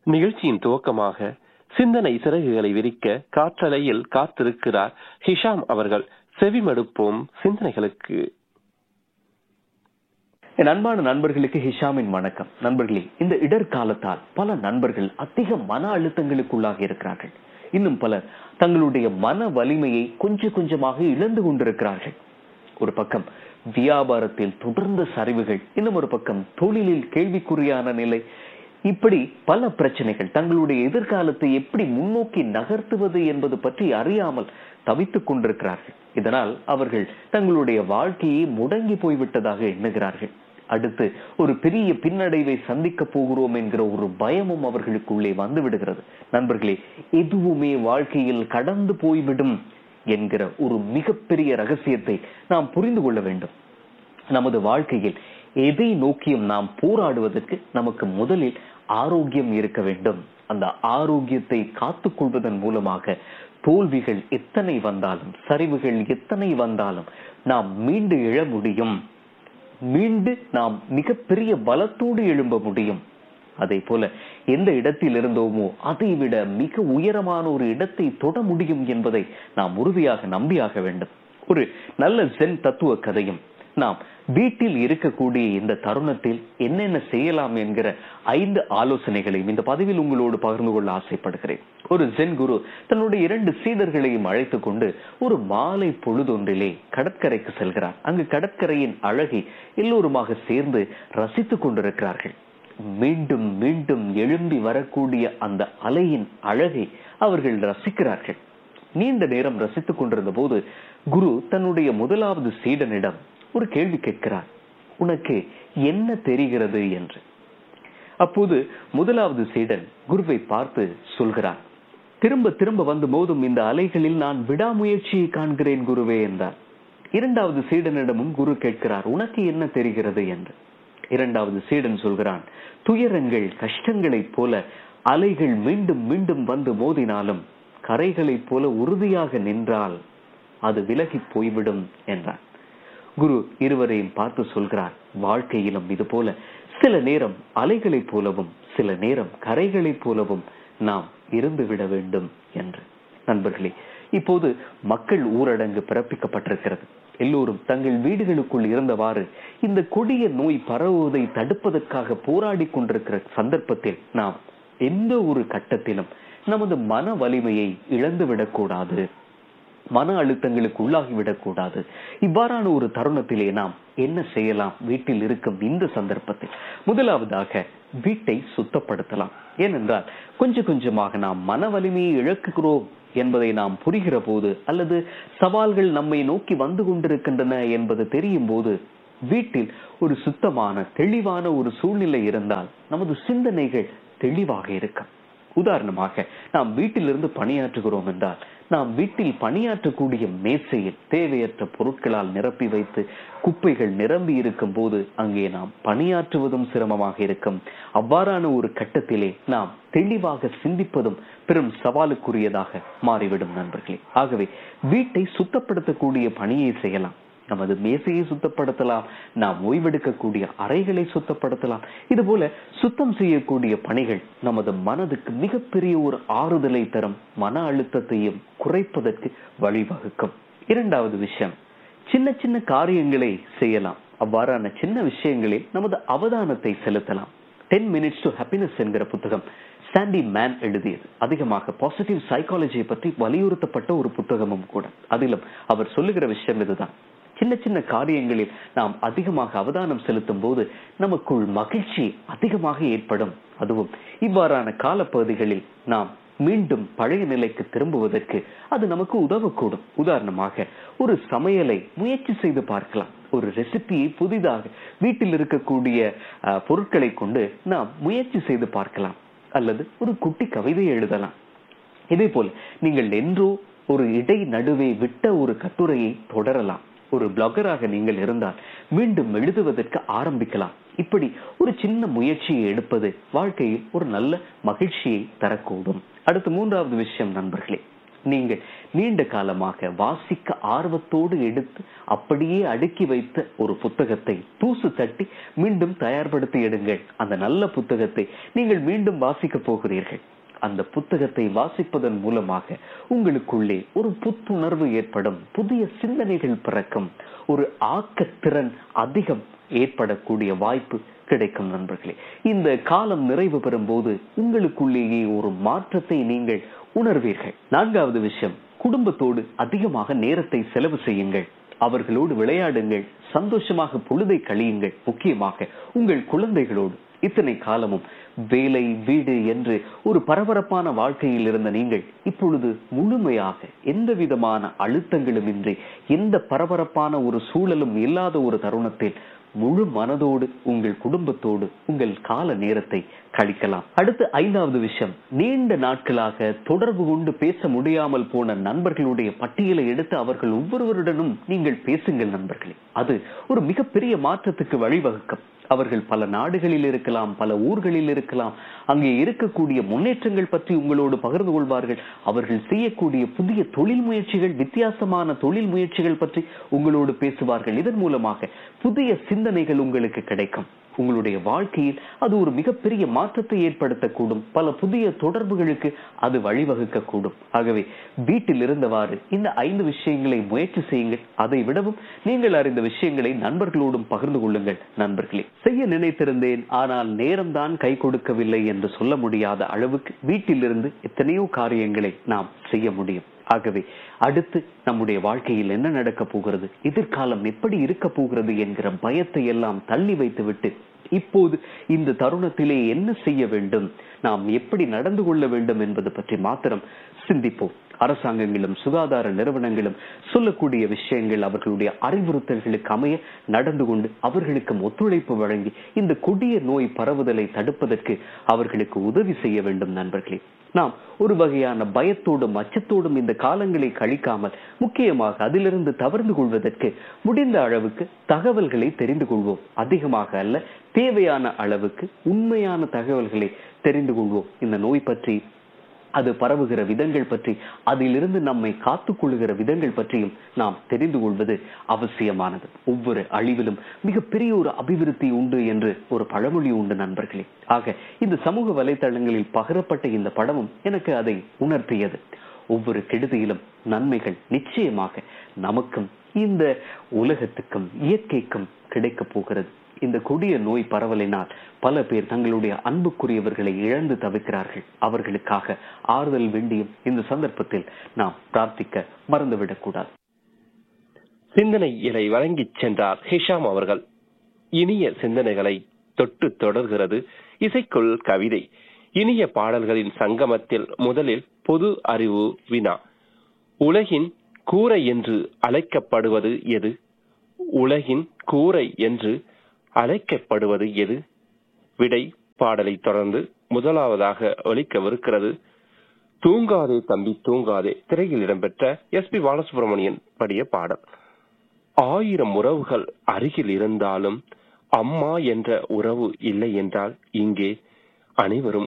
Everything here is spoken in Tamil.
நிகழ்ச்சியின் துவக்கமாக சிந்தனை சிறகுகளை விரிக்க காற்றலையில் காத்திருக்கிறார் ஹிஷாம் அவர்கள் செவிமடுப்போம் சிந்தனைகளுக்கு என் அன்பான நண்பர்களுக்கு ஹிஷாமின் வணக்கம் நண்பர்களே இந்த இடர்காலத்தால் பல நண்பர்கள் அதிக மன அழுத்தங்களுக்குள்ளாக இருக்கிறார்கள் இன்னும் பலர் தங்களுடைய மன வலிமையை கொஞ்சம் கொஞ்சமாக இழந்து கொண்டிருக்கிறார்கள் ஒரு பக்கம் வியாபாரத்தில் தொடர்ந்த சரிவுகள் இன்னும் ஒரு பக்கம் தொழிலில் கேள்விக்குறியான நிலை இப்படி பல பிரச்சனைகள் தங்களுடைய எதிர்காலத்தை எப்படி முன்னோக்கி நகர்த்துவது என்பது பற்றி அறியாமல் தவித்துக் கொண்டிருக்கிறார்கள் இதனால் அவர்கள் தங்களுடைய வாழ்க்கையை முடங்கி போய்விட்டதாக எண்ணுகிறார்கள் அடுத்து ஒரு பெரிய பின்னடைவை சந்திக்க போகிறோம் என்கிற ஒரு பயமும் அவர்களுக்குள்ளே வந்து விடுகிறது நண்பர்களே எதுவுமே வாழ்க்கையில் கடந்து போய்விடும் என்கிற ஒரு மிகப்பெரிய ரகசியத்தை நாம் புரிந்து கொள்ள வேண்டும் நமது வாழ்க்கையில் எதை நோக்கியும் நாம் போராடுவதற்கு நமக்கு முதலில் ஆரோக்கியம் இருக்க வேண்டும் அந்த ஆரோக்கியத்தை காத்துக் கொள்வதன் மூலமாக தோல்விகள் எத்தனை வந்தாலும் சரிவுகள் எத்தனை வந்தாலும் நாம் மீண்டு எழ முடியும் மீண்டு நாம் மிகப்பெரிய பலத்தோடு எழும்ப முடியும் அதே போல எந்த இடத்தில் இருந்தோமோ அதை விட மிக உயரமான ஒரு இடத்தை தொட முடியும் என்பதை நாம் உறுதியாக நம்பியாக வேண்டும் ஒரு நல்ல ஜென் தத்துவ கதையும் நாம் வீட்டில் இருக்கக்கூடிய இந்த தருணத்தில் என்னென்ன செய்யலாம் என்கிற ஐந்து ஆலோசனைகளையும் இந்த பதிவில் உங்களோடு பகிர்ந்து கொள்ள ஆசைப்படுகிறேன் ஒரு ஜென் குரு தன்னுடைய இரண்டு சீடர்களையும் அழைத்துக் கொண்டு ஒரு மாலை பொழுதொன்றிலே கடற்கரைக்கு செல்கிறார் அங்கு கடற்கரையின் அழகை எல்லோருமாக சேர்ந்து ரசித்துக் கொண்டிருக்கிறார்கள் மீண்டும் மீண்டும் எழும்பி வரக்கூடிய அந்த அலையின் அழகை அவர்கள் ரசிக்கிறார்கள் நீண்ட நேரம் ரசித்துக் கொண்டிருந்த போது குரு தன்னுடைய முதலாவது சீடனிடம் ஒரு கேள்வி கேட்கிறார் உனக்கு என்ன தெரிகிறது என்று அப்போது முதலாவது சீடன் குருவை பார்த்து சொல்கிறார் திரும்ப திரும்ப வந்து மோதும் இந்த அலைகளில் நான் விடாமுயற்சியை காண்கிறேன் குருவே என்றார் இரண்டாவது சீடனிடமும் குரு கேட்கிறார் உனக்கு என்ன தெரிகிறது என்று இரண்டாவது சீடன் சொல்கிறான் துயரங்கள் கஷ்டங்களைப் போல அலைகள் மீண்டும் மீண்டும் வந்து மோதினாலும் கரைகளைப் போல உறுதியாக நின்றால் அது விலகி போய்விடும் என்றார் குரு இருவரையும் பார்த்து சொல்கிறார் வாழ்க்கையிலும் இது போல சில நேரம் அலைகளைப் போலவும் சில நேரம் கரைகளைப் போலவும் நாம் இருந்து விட வேண்டும் என்று நண்பர்களே இப்போது மக்கள் ஊரடங்கு பிறப்பிக்கப்பட்டிருக்கிறது எல்லோரும் தங்கள் வீடுகளுக்குள் இருந்தவாறு இந்த கொடிய நோய் பரவுவதை தடுப்பதற்காக போராடி கொண்டிருக்கிற சந்தர்ப்பத்தில் நாம் எந்த ஒரு கட்டத்திலும் நமது மன வலிமையை இழந்து விடக்கூடாது மன அழுத்தங்களுக்கு உள்ளாகிவிடக் கூடாது இவ்வாறான ஒரு தருணத்திலே நாம் என்ன செய்யலாம் வீட்டில் இருக்கும் இந்த சந்தர்ப்பத்தில் முதலாவதாக வீட்டை சுத்தப்படுத்தலாம் ஏனென்றால் கொஞ்சம் கொஞ்சமாக நாம் மன வலிமையை இழக்குகிறோம் என்பதை நாம் புரிகிற போது அல்லது சவால்கள் நம்மை நோக்கி வந்து கொண்டிருக்கின்றன என்பது தெரியும் போது வீட்டில் ஒரு சுத்தமான தெளிவான ஒரு சூழ்நிலை இருந்தால் நமது சிந்தனைகள் தெளிவாக இருக்கும் உதாரணமாக நாம் வீட்டிலிருந்து பணியாற்றுகிறோம் என்றால் நாம் வீட்டில் பணியாற்றக்கூடிய மேசையில் தேவையற்ற பொருட்களால் நிரப்பி வைத்து குப்பைகள் நிரம்பி இருக்கும் போது அங்கே நாம் பணியாற்றுவதும் சிரமமாக இருக்கும் அவ்வாறான ஒரு கட்டத்திலே நாம் தெளிவாக சிந்திப்பதும் பெரும் சவாலுக்குரியதாக மாறிவிடும் நண்பர்களே ஆகவே வீட்டை சுத்தப்படுத்தக்கூடிய பணியை செய்யலாம் நமது மேசையை சுத்தப்படுத்தலாம் நாம் ஓய்வெடுக்கக்கூடிய அறைகளை சுத்தப்படுத்தலாம் இது போல சுத்தம் செய்யக்கூடிய பணிகள் நமது மனதுக்கு மிகப்பெரிய ஒரு ஆறுதலை தரும் மன அழுத்தத்தையும் குறைப்பதற்கு வழிவகுக்கும் இரண்டாவது விஷயம் சின்ன சின்ன காரியங்களை செய்யலாம் அவ்வாறான சின்ன விஷயங்களில் நமது அவதானத்தை செலுத்தலாம் டென் மினிட்ஸ் டு ஹாப்பினஸ் என்கிற புத்தகம் சாண்டி மேன் எழுதியது அதிகமாக பாசிட்டிவ் சைக்காலஜியை பற்றி வலியுறுத்தப்பட்ட ஒரு புத்தகமும் கூட அதிலும் அவர் சொல்லுகிற விஷயம் இதுதான் சின்ன சின்ன காரியங்களில் நாம் அதிகமாக அவதானம் செலுத்தும் போது நமக்குள் மகிழ்ச்சி அதிகமாக ஏற்படும் அதுவும் இவ்வாறான காலப்பகுதிகளில் நாம் மீண்டும் பழைய நிலைக்கு திரும்புவதற்கு அது நமக்கு உதவக்கூடும் உதாரணமாக ஒரு சமையலை முயற்சி செய்து பார்க்கலாம் ஒரு ரெசிபியை புதிதாக வீட்டில் இருக்கக்கூடிய பொருட்களை கொண்டு நாம் முயற்சி செய்து பார்க்கலாம் அல்லது ஒரு குட்டி கவிதை எழுதலாம் இதே போல நீங்கள் என்றோ ஒரு இடை நடுவே விட்ட ஒரு கட்டுரையை தொடரலாம் ஒரு பிளாகராக நீங்கள் இருந்தால் மீண்டும் எழுதுவதற்கு ஆரம்பிக்கலாம் இப்படி ஒரு சின்ன முயற்சியை எடுப்பது வாழ்க்கையில் ஒரு நல்ல மகிழ்ச்சியை தரக்கூடும் அடுத்து மூன்றாவது விஷயம் நண்பர்களே நீங்கள் நீண்ட காலமாக வாசிக்க ஆர்வத்தோடு எடுத்து அப்படியே அடுக்கி வைத்த ஒரு புத்தகத்தை தூசு தட்டி மீண்டும் தயார்படுத்தி எடுங்கள் அந்த நல்ல புத்தகத்தை நீங்கள் மீண்டும் வாசிக்க போகிறீர்கள் அந்த புத்தகத்தை வாசிப்பதன் மூலமாக உங்களுக்குள்ளே ஒரு புத்துணர்வு ஏற்படும் புதிய சிந்தனைகள் பிறக்கும் ஒரு ஆக்கத்திறன் அதிகம் ஏற்படக்கூடிய வாய்ப்பு கிடைக்கும் நண்பர்களே இந்த காலம் நிறைவு பெறும் போது உங்களுக்குள்ளேயே ஒரு மாற்றத்தை நீங்கள் உணர்வீர்கள் நான்காவது விஷயம் குடும்பத்தோடு அதிகமாக நேரத்தை செலவு செய்யுங்கள் அவர்களோடு விளையாடுங்கள் சந்தோஷமாக பொழுதை கழியுங்கள் முக்கியமாக உங்கள் குழந்தைகளோடு இத்தனை காலமும் வேலை வீடு என்று ஒரு பரபரப்பான வாழ்க்கையில் இருந்த நீங்கள் இப்பொழுது முழுமையாக எந்த விதமான அழுத்தங்களும் இன்றி எந்த பரபரப்பான ஒரு சூழலும் இல்லாத ஒரு தருணத்தில் முழு மனதோடு உங்கள் குடும்பத்தோடு உங்கள் கால நேரத்தை கழிக்கலாம் அடுத்து ஐந்தாவது விஷயம் நீண்ட நாட்களாக தொடர்பு கொண்டு பேச முடியாமல் போன நண்பர்களுடைய பட்டியலை எடுத்து அவர்கள் ஒவ்வொருவருடனும் நீங்கள் பேசுங்கள் நண்பர்களே அது ஒரு மிகப்பெரிய மாற்றத்துக்கு வழிவகுக்கும் அவர்கள் பல நாடுகளில் இருக்கலாம் பல ஊர்களில் இருக்கலாம் அங்கே இருக்கக்கூடிய முன்னேற்றங்கள் பற்றி உங்களோடு பகிர்ந்து கொள்வார்கள் அவர்கள் செய்யக்கூடிய புதிய தொழில் முயற்சிகள் வித்தியாசமான தொழில் முயற்சிகள் பற்றி உங்களோடு பேசுவார்கள் இதன் மூலமாக புதிய சிந்தனைகள் உங்களுக்கு கிடைக்கும் உங்களுடைய வாழ்க்கையில் அது ஒரு மிகப்பெரிய மாற்றத்தை ஏற்படுத்தக்கூடும் பல புதிய தொடர்புகளுக்கு அது வழிவகுக்க கூடும் ஆகவே வீட்டில் இருந்தவாறு இந்த ஐந்து விஷயங்களை முயற்சி செய்யுங்கள் அதை விடவும் நீங்கள் அறிந்த விஷயங்களை நண்பர்களோடும் பகிர்ந்து கொள்ளுங்கள் நண்பர்களே செய்ய நினைத்திருந்தேன் ஆனால் நேரம்தான் கை கொடுக்கவில்லை என்று சொல்ல முடியாத அளவுக்கு வீட்டிலிருந்து எத்தனையோ காரியங்களை நாம் செய்ய முடியும் ஆகவே அடுத்து நம்முடைய வாழ்க்கையில் என்ன நடக்க போகிறது எதிர்காலம் எப்படி இருக்க போகிறது என்கிற பயத்தை எல்லாம் தள்ளி வைத்துவிட்டு இப்போது இந்த தருணத்திலே என்ன செய்ய வேண்டும் நாம் எப்படி நடந்து கொள்ள வேண்டும் என்பது பற்றி மாத்திரம் சிந்திப்போம் அரசாங்கங்களும் சுகாதார நிறுவனங்களும் சொல்லக்கூடிய விஷயங்கள் அவர்களுடைய அறிவுறுத்தல்களுக்கு அமைய நடந்து கொண்டு அவர்களுக்கும் ஒத்துழைப்பு வழங்கி இந்த கொடிய நோய் பரவுதலை தடுப்பதற்கு அவர்களுக்கு உதவி செய்ய வேண்டும் நண்பர்களே நாம் ஒரு வகையான பயத்தோடும் அச்சத்தோடும் இந்த காலங்களை கழிக்காமல் முக்கியமாக அதிலிருந்து தவறுந்து கொள்வதற்கு முடிந்த அளவுக்கு தகவல்களை தெரிந்து கொள்வோம் அதிகமாக அல்ல தேவையான அளவுக்கு உண்மையான தகவல்களை தெரிந்து கொள்வோம் இந்த நோய் பற்றி அது பரவுகிற விதங்கள் பற்றி அதிலிருந்து நம்மை காத்துக் கொள்ளுகிற விதங்கள் பற்றியும் நாம் தெரிந்து கொள்வது அவசியமானது ஒவ்வொரு அழிவிலும் மிகப்பெரிய ஒரு அபிவிருத்தி உண்டு என்று ஒரு பழமொழி உண்டு நண்பர்களே ஆக இந்த சமூக வலைதளங்களில் பகிரப்பட்ட இந்த படமும் எனக்கு அதை உணர்த்தியது ஒவ்வொரு கெடுதியிலும் நன்மைகள் நிச்சயமாக நமக்கும் இந்த உலகத்துக்கும் இயற்கைக்கும் கிடைக்கப் போகிறது இந்த கொடிய நோய் பரவலினால் பல பேர் தங்களுடைய அன்புக்குரியவர்களை இழந்து தவிக்கிறார்கள் அவர்களுக்காக ஆறுதல் வேண்டியும் இந்த சந்தர்ப்பத்தில் நாம் பிரார்த்திக்க மறந்துவிடக் கூடாது சிந்தனை இலை வழங்கிச் சென்றார் ஹிஷாம் அவர்கள் இனிய சிந்தனைகளை தொட்டு தொடர்கிறது இசைக்குள் கவிதை இனிய பாடல்களின் சங்கமத்தில் முதலில் பொது அறிவு வினா உலகின் கூரை என்று அழைக்கப்படுவது எது உலகின் கூரை என்று அழைக்கப்படுவது எது விடை பாடலை தொடர்ந்து முதலாவதாக ஒலிக்கவிருக்கிறது தூங்காதே தம்பி தூங்காதே திரையில் இடம்பெற்ற எஸ் பி பாலசுப்ரமணியன் படிய பாடல் ஆயிரம் உறவுகள் அருகில் இருந்தாலும் அம்மா என்ற உறவு இல்லை என்றால் இங்கே அனைவரும்